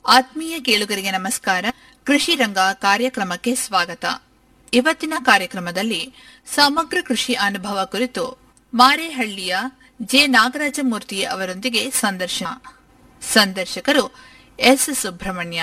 ಆತ್ಮೀಯ ಕೇಳುಗರಿಗೆ ನಮಸ್ಕಾರ ಕೃಷಿ ರಂಗ ಕಾರ್ಯಕ್ರಮಕ್ಕೆ ಸ್ವಾಗತ ಇವತ್ತಿನ ಕಾರ್ಯಕ್ರಮದಲ್ಲಿ ಸಮಗ್ರ ಕೃಷಿ ಅನುಭವ ಕುರಿತು ಮಾರೇಹಳ್ಳಿಯ ಜೆ ನಾಗರಾಜಮೂರ್ತಿ ಅವರೊಂದಿಗೆ ಸಂದರ್ಶನ ಸಂದರ್ಶಕರು ಎಸ್ ಸುಬ್ರಹ್ಮಣ್ಯ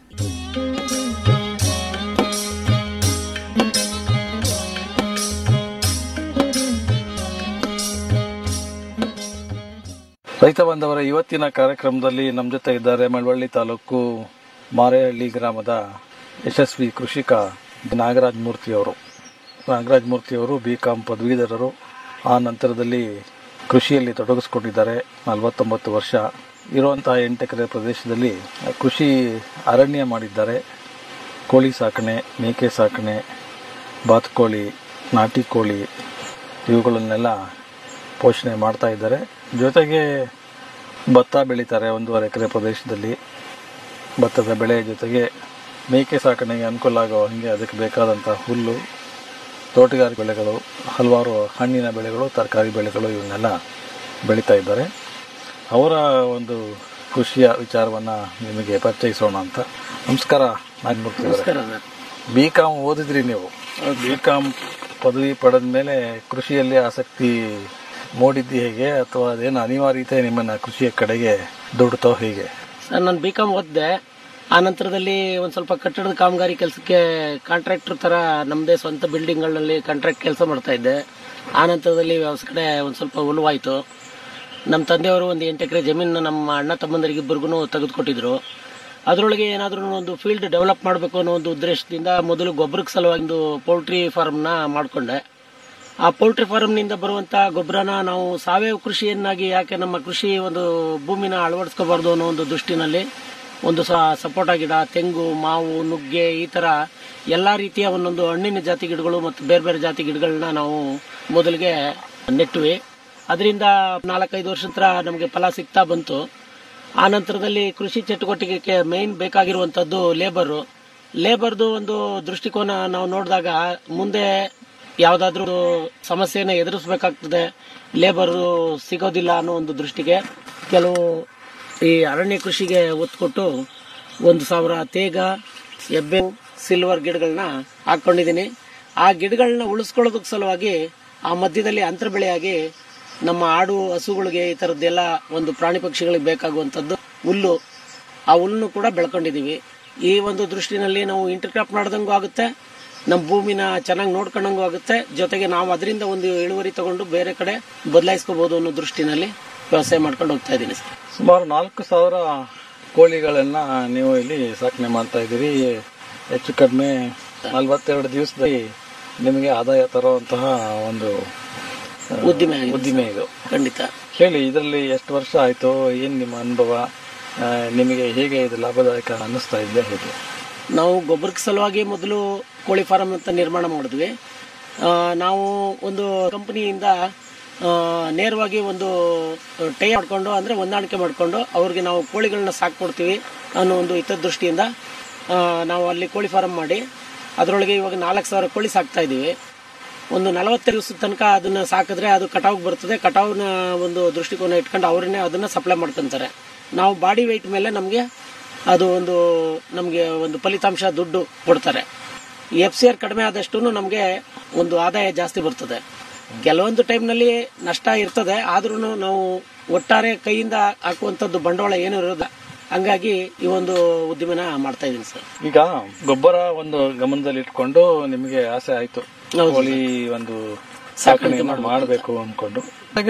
ರೈತ ಬಾಂಧವರ ಇವತ್ತಿನ ಕಾರ್ಯಕ್ರಮದಲ್ಲಿ ನಮ್ಮ ಜೊತೆ ಇದ್ದಾರೆ ಮಳವಳ್ಳಿ ತಾಲೂಕು ಮಾರೇಹಳ್ಳಿ ಗ್ರಾಮದ ಯಶಸ್ವಿ ಕೃಷಿಕ ನಾಗರಾಜ್ ಮೂರ್ತಿಯವರು ನಾಗರಾಜ್ ಮೂರ್ತಿಯವರು ಬಿ ಕಾಂ ಪದವೀಧರರು ಆ ನಂತರದಲ್ಲಿ ಕೃಷಿಯಲ್ಲಿ ತೊಡಗಿಸ್ಕೊಂಡಿದ್ದಾರೆ ನಲವತ್ತೊಂಬತ್ತು ವರ್ಷ ಇರುವಂತಹ ಎಂಟು ಎಕರೆ ಪ್ರದೇಶದಲ್ಲಿ ಕೃಷಿ ಅರಣ್ಯ ಮಾಡಿದ್ದಾರೆ ಕೋಳಿ ಸಾಕಣೆ ಮೇಕೆ ಸಾಕಣೆ ಬಾತುಕೋಳಿ ನಾಟಿ ಕೋಳಿ ಇವುಗಳನ್ನೆಲ್ಲ ಪೋಷಣೆ ಮಾಡ್ತಾ ಇದ್ದಾರೆ ಜೊತೆಗೆ ಭತ್ತ ಬೆಳೀತಾರೆ ಒಂದೂವರೆ ಎಕರೆ ಪ್ರದೇಶದಲ್ಲಿ ಭತ್ತದ ಬೆಳೆ ಜೊತೆಗೆ ಮೇಕೆ ಸಾಕಣೆಗೆ ಅನುಕೂಲ ಆಗೋ ಹಾಗೆ ಅದಕ್ಕೆ ಬೇಕಾದಂಥ ಹುಲ್ಲು ತೋಟಗಾರಿಕೆ ಬೆಳೆಗಳು ಹಲವಾರು ಹಣ್ಣಿನ ಬೆಳೆಗಳು ತರಕಾರಿ ಬೆಳೆಗಳು ಇವನ್ನೆಲ್ಲ ಬೆಳೀತಾ ಇದ್ದಾರೆ ಅವರ ಒಂದು ಕೃಷಿಯ ವಿಚಾರವನ್ನು ನಿಮಗೆ ಪರಿಚಯಿಸೋಣ ಅಂತ ನಮಸ್ಕಾರ ನಾಗಮೂರ್ತಿ ಅವರೇ ಬಿ ಕಾಮ್ ಓದಿದ್ರಿ ನೀವು ಬಿ ಕಾಮ್ ಪದವಿ ಪಡೆದ ಮೇಲೆ ಕೃಷಿಯಲ್ಲಿ ಆಸಕ್ತಿ ಮೂಡಿದ್ದು ಹೇಗೆ ಅಥವಾ ಅದೇನು ಅನಿವಾರ್ಯತೆ ನಿಮ್ಮನ್ನ ಕೃಷಿಯ ಕಡೆಗೆ ದುಡ್ತೋ ಹೇಗೆ ಸರ್ ನಾನು ಬಿ ಕಾಮ್ ಓದಿದೆ ಆ ನಂತರದಲ್ಲಿ ಒಂದು ಸ್ವಲ್ಪ ಕಟ್ಟಡದ ಕಾಮಗಾರಿ ಕೆಲಸಕ್ಕೆ ಕಾಂಟ್ರಾಕ್ಟರ್ ತರ ನಮ್ಮದೇ ಸ್ವಂತ ಬಿಲ್ಡಿಂಗ್ಗಳಲ್ಲಿ ಕಾಂಟ್ರಾಕ್ಟ್ ಕೆಲಸ ಮಾಡ್ತಾ ಇದ್ದೆ ಆ ನಂತರದಲ್ಲಿ ವ್ಯವಸಾಯ ಕಡೆ ಒಂದು ಸ್ವಲ್ಪ ಉಳುವಾಯಿತು ನಮ್ಮ ತಂದೆಯವರು ಒಂದು ಎಂಟು ಎಕರೆ ಜಮೀನು ನಮ್ಮ ಅಣ್ಣ ತಮ್ಮಂದರಿಗಿಬ್ಬರಿಗೂ ತೆಗೆದುಕೊಟ್ಟಿದ್ರು ಅದರೊಳಗೆ ಏನಾದರೂ ಒಂದು ಫೀಲ್ಡ್ ಡೆವಲಪ್ ಮಾಡಬೇಕು ಅನ್ನೋ ಒಂದು ಉದ್ದೇಶದಿಂದ ಮೊದಲು ಗೊಬ್ಬರಕ್ಕೆ ಸಲುವಾಗಿ ಒಂದು ಪೌಲ್ಟ್ರಿ ಫಾರ್ಮ್ನ ಮಾಡಿಕೊಂಡೆ ಆ ಪೌಲ್ಟ್ರಿ ಫಾರ್ಮ್ನಿಂದ ಬರುವಂತ ಗೊಬ್ಬರನ ನಾವು ಸಾವಯವ ಕೃಷಿಯನ್ನಾಗಿ ಯಾಕೆ ನಮ್ಮ ಕೃಷಿ ಒಂದು ಭೂಮಿನ ಅಳವಡಿಸ್ಕೋಬಾರ್ದು ಅನ್ನೋ ಒಂದು ದೃಷ್ಟಿನಲ್ಲಿ ಒಂದು ಸ ಸಪೋಟ ಗಿಡ ತೆಂಗು ಮಾವು ನುಗ್ಗೆ ಈ ತರ ಎಲ್ಲಾ ರೀತಿಯ ಒಂದೊಂದು ಹಣ್ಣಿನ ಜಾತಿ ಗಿಡಗಳು ಮತ್ತು ಬೇರೆ ಬೇರೆ ಜಾತಿ ಗಿಡಗಳನ್ನ ನಾವು ಮೊದಲಿಗೆ ನೆಟ್ವಿ ಅದರಿಂದ ನಾಲ್ಕೈದು ವರ್ಷದ ನಂತರ ನಮಗೆ ಫಲ ಸಿಗ್ತಾ ಬಂತು ಆ ನಂತರದಲ್ಲಿ ಕೃಷಿ ಚಟುವಟಿಕೆಗೆ ಮೇನ್ ಬೇಕಾಗಿರುವಂತದ್ದು ಲೇಬರು ಲೇಬರ್ದು ಒಂದು ದೃಷ್ಟಿಕೋನ ನಾವು ನೋಡಿದಾಗ ಮುಂದೆ ಯಾವ್ದಾದ್ರು ಸಮಸ್ಯೆನ ಎದುರಿಸಬೇಕಾಗ್ತದೆ ಲೇಬರ್ ಸಿಗೋದಿಲ್ಲ ಅನ್ನೋ ಒಂದು ದೃಷ್ಟಿಗೆ ಕೆಲವು ಈ ಅರಣ್ಯ ಕೃಷಿಗೆ ಒತ್ತು ಕೊಟ್ಟು ಒಂದು ಸಾವಿರ ತೇಗ ಎಬ್ಬೆ ಸಿಲ್ವರ್ ಗಿಡಗಳನ್ನ ಹಾಕೊಂಡಿದ್ದೀನಿ ಆ ಗಿಡಗಳನ್ನ ಉಳಿಸ್ಕೊಳ್ಳೋದಕ್ಕೆ ಸಲುವಾಗಿ ಆ ಮಧ್ಯದಲ್ಲಿ ಅಂತರ ಬೆಳೆಯಾಗಿ ನಮ್ಮ ಆಡು ಹಸುಗಳಿಗೆ ಈ ತರದ್ದೆಲ್ಲ ಒಂದು ಪ್ರಾಣಿ ಪಕ್ಷಿಗಳಿಗೆ ಬೇಕಾಗುವಂಥದ್ದು ಹುಲ್ಲು ಆ ಹುಲ್ಲನ್ನು ಕೂಡ ಬೆಳ್ಕೊಂಡಿದೀವಿ ಈ ಒಂದು ದೃಷ್ಟಿನಲ್ಲಿ ನಾವು ಇಂಟರ್ ಕ್ರಾಪ್ ಮಾಡ್ದಂಗೂ ಆಗುತ್ತೆ ನಮ್ಮ ಭೂಮಿನ ಚೆನ್ನಾಗಿ ನೋಡ್ಕೊಂಡಂಗೂ ಆಗುತ್ತೆ ಜೊತೆಗೆ ನಾವು ಅದರಿಂದ ಒಂದು ಇಳುವರಿ ತಗೊಂಡು ಬೇರೆ ಕಡೆ ಬದಲಾಯಿಸ್ಕೋಬಹುದು ಅನ್ನೋ ದೃಷ್ಟಿನಲ್ಲಿ ವ್ಯವಸಾಯ ಮಾಡ್ಕೊಂಡು ಹೋಗ್ತಾ ಇದ್ದೀನಿ ಸರ್ ಸುಮಾರು ನಾಲ್ಕು ಸಾವಿರ ಕೋಳಿಗಳನ್ನ ನೀವು ಇಲ್ಲಿ ಸಾಕಣೆ ಮಾಡ್ತಾ ಇದ್ದೀರಿ ಹೆಚ್ಚು ಕಡಿಮೆ ನಲವತ್ತೆರಡು ದಿವಸದಲ್ಲಿ ನಿಮಗೆ ಆದಾಯ ತರುವಂತಹ ಒಂದು ಆ, ಉದ್ದಿಮೆ ಆಗಿದೆ. ಉದ್ದಿಮೆ ಇದು ಖಂಡಿತ ಹೇಳಿ ಇದರಲ್ಲಿ ಎಷ್ಟು ವರ್ಷ ಆಯ್ತು ಏನ್ ನಿಮ್ಮ ಅನುಭವ ಆ, ನಿಮಗೆ ಹೇಗೆ ಇದು ಲಾಭದಾಯಕ ಅನ್ನಿಸ್ತಾ ಇದೆ ಹೇಗೆ ನಾವು ಗೊಬ್ಬರಕ್ಕೆ ಸಲುವಾಗಿ ಮೊದಲು ಕೋಳಿ ಫಾರಂ ಅಂತ ನಿರ್ಮಾಣ ಮಾಡಿದ್ವಿ ಆ, ನಾವು ಒಂದು ಕಂಪನಿಯಿಂದ ನೇರವಾಗಿ ಒಂದು ಟೈ ಮಾಡ್ಕೊಂಡು ಅಂದ್ರೆ ಹೊಂದಾಣಿಕೆ ಮಾಡ್ಕೊಂಡು ಅವ್ರಿಗೆ ನಾವು ಕೋಳಿಗಳನ್ನ ಸಾಕ್ಕೊಡ್ತೀವಿ ಅನ್ನೋ ಒಂದು ಹಿತದೃಷ್ಟಿಯಿಂದ ಆ, ನಾವು ಅಲ್ಲಿ ಕೋಳಿ ಫಾರಂ ಮಾಡಿ ಅದರೊಳಗೆ ಇವಾಗ ನಾಲ್ಕು ಸಾವಿರ ಕೋಳಿ ಸಾಕ್ತಾ ಇದ್ದೀವಿ ಒಂದು ನಲವತ್ತೈದು ದಿವಸದ ತನಕ ಅದನ್ನ ಸಾಕಿದ್ರೆ ಅದು ಕಟಾವ್ಗೆ ಬರ್ತದೆ ಕಟಾವ್ನ ಒಂದು ದೃಷ್ಟಿಕೋನ ಇಟ್ಕೊಂಡು ಅವರನ್ನೇ ಅದನ್ನ ಸಪ್ಲೈ ಮಾಡ್ಕೊಂತಾರೆ ನಾವು ಬಾಡಿ ವೆಯ್ಟ್ ಮೇಲೆ ನಮಗೆ ಅದು ಒಂದು ನಮಗೆ ಒಂದು ಫಲಿತಾಂಶ ದುಡ್ಡು ಕೊಡ್ತಾರೆ ಎಫ್ ಸಿ ಆರ್ ಕಡಿಮೆ ಆದಷ್ಟು ನಮಗೆ ಒಂದು ಆದಾಯ ಜಾಸ್ತಿ ಬರ್ತದೆ ಕೆಲವೊಂದು ಟೈಮ್ನಲ್ಲಿ ನಷ್ಟ ಇರ್ತದೆ ಆದ್ರೂ ನಾವು ಒಟ್ಟಾರೆ ಕೈಯಿಂದ ಹಾಕುವಂಥದ್ದು ಬಂಡವಾಳ ಏನೂ ಇರೋದಿಲ್ಲ ಹಂಗಾಗಿ ಈ ಒಂದು ಉದ್ದಿಮೆನ ಮಾಡ್ತಾ ಇದ್ದೀನಿ ಸರ್ ಈಗ ಗೊಬ್ಬರ ಒಂದು ಗಮನದಲ್ಲಿ ಇಟ್ಕೊಂಡು ನಿಮಗೆ ಆಸೆ ಆಯ್ತು ಹೌದು ಕೋಳಿ ಒಂದು ಸಾಕಣೆಯನ್ನು ಮಾಡಬೇಕು ಅನ್ಕೊಂಡು